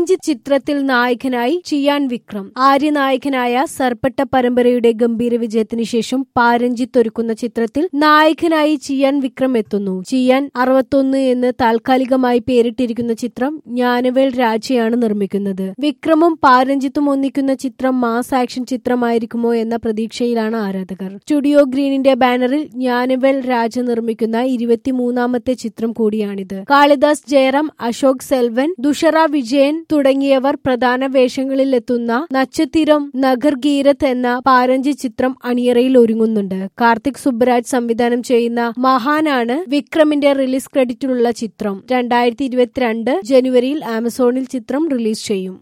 പാരഞ്ചിത് ചിത്രത്തിൽ നായകനായി ചിയാൻ വിക്രം ആര്യനായകനായ സർപ്പട്ട പരമ്പരയുടെ ഗംഭീര വിജയത്തിന് ശേഷം പാരഞ്ചിത്ത് ഒരുക്കുന്ന ചിത്രത്തിൽ നായകനായി ചിയാൻ വിക്രം എത്തുന്നു ചിയാൻ അറുപത്തൊന്ന് എന്ന് താൽക്കാലികമായി പേരിട്ടിരിക്കുന്ന ചിത്രം ജ്ഞാനവേൽ രാജയാണ് നിർമ്മിക്കുന്നത് വിക്രമും പാരഞ്ചിത്തും ഒന്നിക്കുന്ന ചിത്രം മാസ് ആക്ഷൻ ചിത്രമായിരിക്കുമോ എന്ന പ്രതീക്ഷയിലാണ് ആരാധകർ സ്റ്റുഡിയോ ഗ്രീനിന്റെ ബാനറിൽ ജ്ഞാനവേൽ രാജ നിർമ്മിക്കുന്ന ഇരുപത്തിമൂന്നാമത്തെ ചിത്രം കൂടിയാണിത് കാളിദാസ് ജയറാം അശോക് സെൽവൻ ദുഷറ വിജയൻ തുടങ്ങിയവർ പ്രധാന വേഷങ്ങളിൽ എത്തുന്ന നക്ഷത്തിരം നഗർ ഗീരത്ത് എന്ന പാരഞ്ചി ചിത്രം അണിയറയിൽ ഒരുങ്ങുന്നുണ്ട് കാർത്തിക് സുബ്രാജ് സംവിധാനം ചെയ്യുന്ന മഹാനാണ് വിക്രമിന്റെ റിലീസ് ക്രെഡിറ്റിലുള്ള ചിത്രം രണ്ടായിരത്തി ഇരുപത്തിരണ്ട് ജനുവരിയിൽ ആമസോണിൽ ചിത്രം റിലീസ് ചെയ്യും